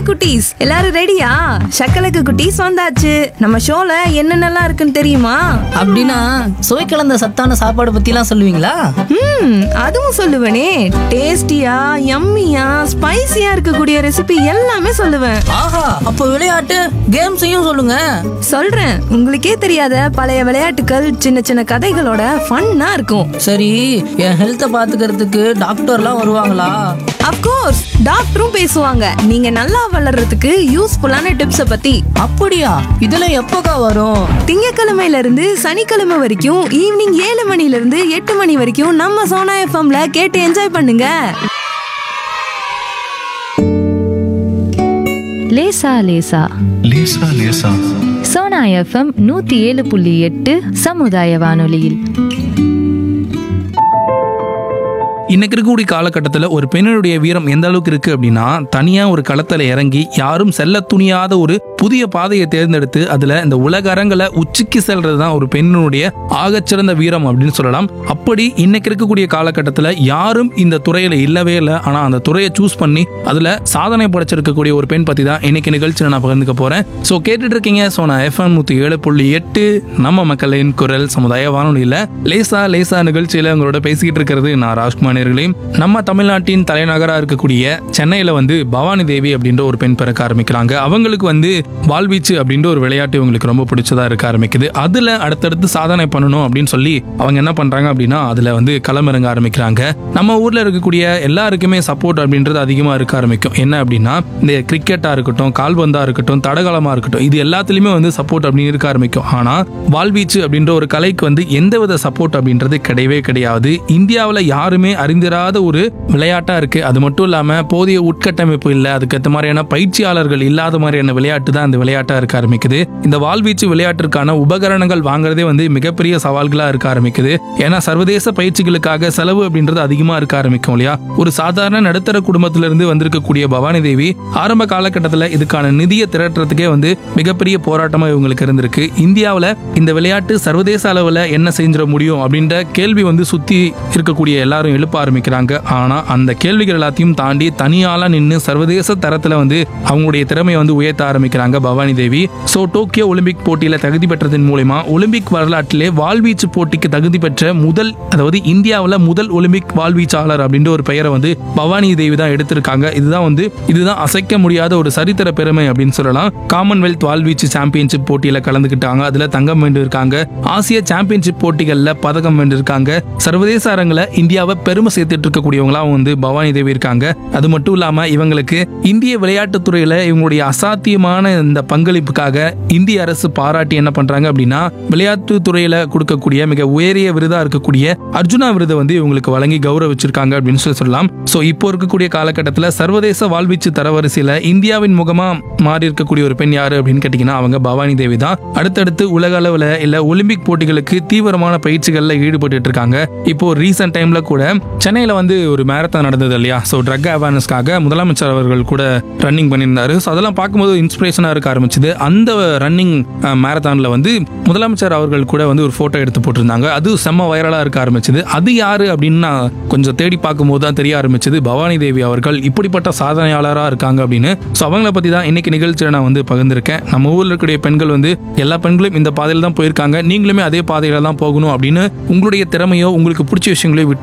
Hi குட்டீஸ் எல்லாரும் ரெடியா சக்கலக்கு குட்டீஸ் வந்தாச்சு நம்ம ஷோல என்னென்னலாம் இருக்குன்னு தெரியுமா அப்படின்னா சுவை கலந்த சத்தான சாப்பாடு பத்திலாம் சொல்லுவீங்களா ம் அதுவும் சொல்லுவேனே டேஸ்டியா யம்மியா ஸ்பைசியா இருக்கக்கூடிய ரெசிபி எல்லாமே சொல்லுவேன் ஆஹா அப்போ விளையாட்டு கேம்ஸையும் சொல்லுங்க சொல்றேன் உங்களுக்கே தெரியாத பழைய விளையாட்டுகள் சின்ன சின்ன கதைகளோட ஃபன்னா இருக்கும் சரி என் ஹெல்த்தை பாத்துக்கிறதுக்கு டாக்டர்லாம் வருவாங்களா அப்கோர்ஸ் டாக்டரும் பேசுவாங்க நீங்க நல்லா வளர்றதுக்கு யூஸ்ஃபுல்லான டிப்ஸை பத்தி அப்படியா இதெல்லாம் எப்போக்கா வரும் திங்கக்கிழமையில இருந்து சனிக்கிழமை வரைக்கும் ஈவினிங் ஏழு மணில இருந்து எட்டு மணி வரைக்கும் நம்ம சோனா எஃப்எம்ல கேட்டு என்ஜாய் பண்ணுங்க லேசா லேசா லேசா லேசா சோனா எஃப்எம் நூத்தி ஏழு புள்ளி எட்டு சமுதாய வானொலியில் இன்னைக்கு இருக்கக்கூடிய காலகட்டத்தில் ஒரு பெண்ணுடைய வீரம் எந்த அளவுக்கு இருக்கு அப்படின்னா தனியா ஒரு களத்துல இறங்கி யாரும் செல்ல துணியாத ஒரு புதிய பாதையை தேர்ந்தெடுத்து அதுல இந்த உலக அரங்களை உச்சிக்கு செல்றது தான் ஒரு பெண்ணுடைய ஆகச்சிறந்த வீரம் அப்படின்னு சொல்லலாம் அப்படி இன்னைக்கு இருக்கக்கூடிய காலகட்டத்தில் யாரும் இந்த துறையில இல்லவே இல்லை ஆனா அந்த துறையை சூஸ் பண்ணி அதுல சாதனை படைச்சிருக்கக்கூடிய ஒரு பெண் பத்தி தான் இன்னைக்கு நிகழ்ச்சியில் நான் பகிர்ந்துக்க போறேன் ஸோ கேட்டுட்டு இருக்கீங்க ஸோ நான் எஃப்எம் நூத்தி ஏழு புள்ளி எட்டு நம்ம மக்களின் குரல் சமுதாய வானொலியில லேசா லேசா நிகழ்ச்சியில உங்களோட பேசிக்கிட்டு இருக்கிறது நான் ராஜ்குமார் நேயர்களே. நம்ம தமிழ்நாட்டின் தலைநகரா இருக்கக்கூடிய சென்னையில வந்து பவானி தேவி அப்படின்ற ஒரு பெண் பிறக்க ஆரம்பிக்கிறாங்க அவங்களுக்கு வந்து வால்வீச்சு அப்படின்ற ஒரு விளையாட்டு இவங்களுக்கு ரொம்ப பிடிச்சதா இருக்க ஆரம்பிக்குது அதுல அடுத்தடுத்து சாதனை பண்ணணும் அப்படின்னு சொல்லி அவங்க என்ன பண்றாங்க அப்படின்னா அதுல வந்து களமிறங்க ஆரம்பிக்கிறாங்க நம்ம ஊர்ல இருக்கக்கூடிய எல்லாருக்குமே சப்போர்ட் அப்படின்றது அதிகமா இருக்க ஆரம்பிக்கும் என்ன அப்படின்னா இந்த கிரிக்கெட்டா இருக்கட்டும் கால்பந்தா இருக்கட்டும் தடகளமா இருக்கட்டும் இது எல்லாத்துலயுமே வந்து சப்போர்ட் அப்படின்னு இருக்க ஆரம்பிக்கும் ஆனா வால்வீச்சு அப்படின்ற ஒரு கலைக்கு வந்து எந்தவித சப்போர்ட் அப்படின்றது கிடையவே கிடையாது இந்தியாவில் யாருமே அறிந்திராத ஒரு விளையாட்டா இருக்கு அது மட்டும் இல்லாம போதிய உட்கட்டமைப்பு இல்லை அதுக்கேற்ற மாதிரியான பயிற்சியாளர்கள் இல்லாத மாதிரியான விளையாட்டு தான் இந்த விளையாட்டா இருக்க ஆரம்பிக்குது இந்த வால்வீச்சு விளையாட்டிற்கான உபகரணங்கள் வாங்குறதே வந்து மிகப்பெரிய சவால்களா இருக்க ஆரம்பிக்குது ஏன்னா சர்வதேச பயிற்சிகளுக்காக செலவு அப்படின்றது அதிகமா இருக்க ஆரம்பிக்கும் இல்லையா ஒரு சாதாரண நடுத்தர குடும்பத்திலிருந்து வந்திருக்கக்கூடிய பவானி தேவி ஆரம்ப காலகட்டத்தில் இதுக்கான நிதியை திரட்டுறதுக்கே வந்து மிகப்பெரிய போராட்டமா இவங்களுக்கு இருந்திருக்கு இந்தியாவில் இந்த விளையாட்டு சர்வதேச அளவில் என்ன செஞ்சிட முடியும் அப்படின்ற கேள்வி வந்து சுத்தி இருக்கக்கூடிய எல்லாரும் எழுப்ப ஆரம்பிக்கிறாங்க ஆனா அந்த கேள்விகள் எல்லாத்தையும் தாண்டி தனியால நின்று சர்வதேச தரத்துல வந்து அவங்களுடைய திறமையை வந்து உயர்த்த ஆரம்பிக்கிறாங்க Bhavani Devi so Tokyo Olympic போட்டியில தகுதி பெற்றதன் மூலமா ஒலிம்பிக் வரலாற்றிலே வாள்வீச்சு போட்டிக்கு தகுதி பெற்ற முதல் அதாவது இந்தியாவில் முதல் ஒலிம்பிக் வாள்வீச்சாளர் அப்படின்ற ஒரு பெயரை வந்து பவானி தேவி தான் எடுத்திருக்காங்க இதுதான் வந்து இதுதான் அசைக்க முடியாத ஒரு சரித்திர பெருமை அப்படின்னு சொல்லலாம் காமன்வெல்த் வாள்வீச்சு சாம்பியன்ஷிப் போட்டியில கலந்துக்கிட்டாங்க அதுல தங்கம் வென்றிருக்காங்க ஆசிய சாம்பியன்ஷிப் போட்டிகள்ல பதக்கம் வென்றிருக்காங்க சர்வதேச அரங்கில் இந்தியாவை பெருமை சேர்த்துட்டு இருக்கக்கூடியவங்களாம் வந்து பவானி தேவி இருக்காங்க அது மட்டும் இல்லாம இவங்களுக்கு இந்திய விளையாட்டுத் துறையில இவங்களுடைய அசாத்தியமான இந்த பங்களிப்புக்காக இந்திய அரசு பாராட்டி என்ன பண்றாங்க அப்படின்னா விளையாட்டு துறையில கொடுக்கக்கூடிய மிக உயரிய விருதா இருக்கக்கூடிய அர்ஜுனா விருதை வந்து இவங்களுக்கு வழங்கி கௌரவிச்சிருக்காங்க அப்படின்னு சொல்லி சொல்லலாம் சோ இப்போ இருக்கக்கூடிய காலகட்டத்தில் சர்வதேச வாழ்வீச்சு தரவரிசையில இந்தியாவின் முகமா மாறி இருக்கக்கூடிய ஒரு பெண் யாரு அப்படின்னு கேட்டீங்கன்னா அவங்க பவானி தேவி தான் அடுத்தடுத்து உலக அளவுல இல்ல ஒலிம்பிக் போட்டிகளுக்கு தீவிரமான பயிற்சிகள்ல ஈடுபட்டு இருக்காங்க இப்போ ரீசெண்ட் டைம்ல கூட சென்னையில வந்து ஒரு மேரத்தான் நடந்தது இல்லையா ஸோ ட்ரக் அவேர்னஸ்க்காக முதலமைச்சர் அவர்கள் கூட ரன்னிங் பண்ணியிருந்தாரு ஸோ அதெல்லாம் பார்க்கும்போது இன்ஸ்பிரேஷனா இருக்க ஆரம்பிச்சது அந்த ரன்னிங் மேரத்தான்ல வந்து முதலமைச்சர் அவர்கள் கூட வந்து ஒரு போட்டோ எடுத்து போட்டிருந்தாங்க அது செம்ம வைரலா இருக்க ஆரம்பிச்சது அது யாரு அப்படின்னு நான் கொஞ்சம் தேடி பார்க்கும்போது தான் தெரிய ஆரம்பிச்சது பவானி தேவி அவர்கள் இப்படிப்பட்ட சாதனையாளராக இருக்காங்க அப்படின்னு ஸோ அவங்கள பத்தி தான் இன்னைக்கு நிகழ்ச்சியில் நான் வந்து பகிர்ந்திருக்கேன் நம்ம ஊர்ல இருக்கக்கூடிய பெண்கள் வந்து எல்லா பெண்களும் இந்த பாதையில் தான் போயிருக்காங்க நீங்களுமே அதே பாதையில தான் போகணும் அப்படின்னு உங்களுடைய திறமையோ உங்களுக்கு பிடிச்ச விஷயங்களையோ விட்டு